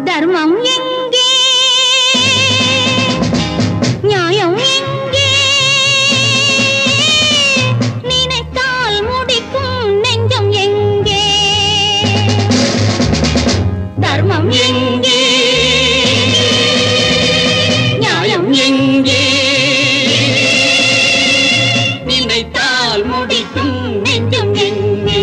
தர்மம் எங்கே நியாயம் எங்கே நினைத்தால் முடிக்கும் நெஞ்சம் எங்கே தர்மம் எங்கே நியாயம் எங்கே நினைத்தால் முடிக்கும் நெஞ்சம் எங்கே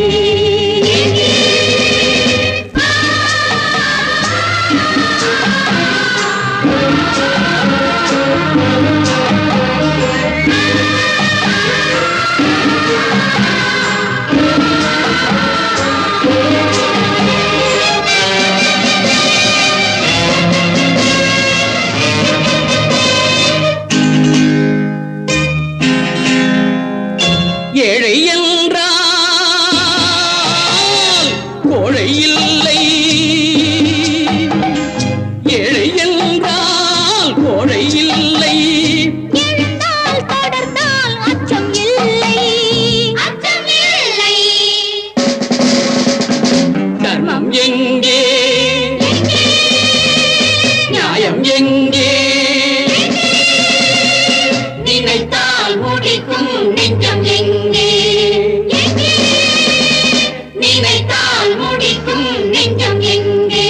ஏழை என்றால் கோழை இல்லை ஏழை என்றால் கோழை இல்லை எழுந்தால் தொடர்ந்தால் அச்சம் இல்லை அச்சம் இல்லை தர்மம் எங்கே நியாயம் எங்கே நினைத்தால் முடிக்கும் நெஞ்சம் எங்கே நினைத்தால் முடிக்கும் நெஞ்சம் எங்கே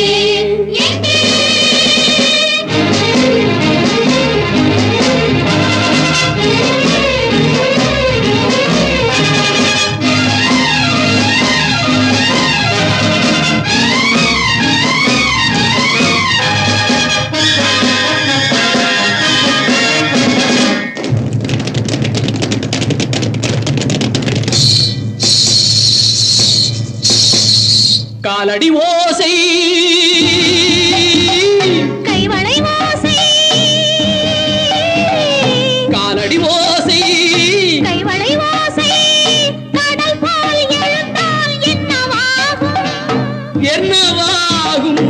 காலடி ஓசை கைவளை ஓசை காலடி ஓசை கைவளை ஓசை கடல் போல் எழுந்தால் என்னவாகும் என்னவாகும்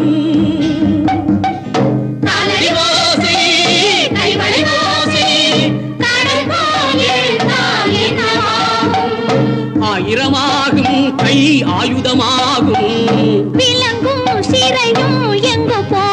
காலடி ஓசை கைவளை ஓசை கடல் போல் எழுந்தால் என்னவாகும் ஆயிரமாகும் கை ஆயுதமாகும் விலங்கும் சிறையும் எங்கு போ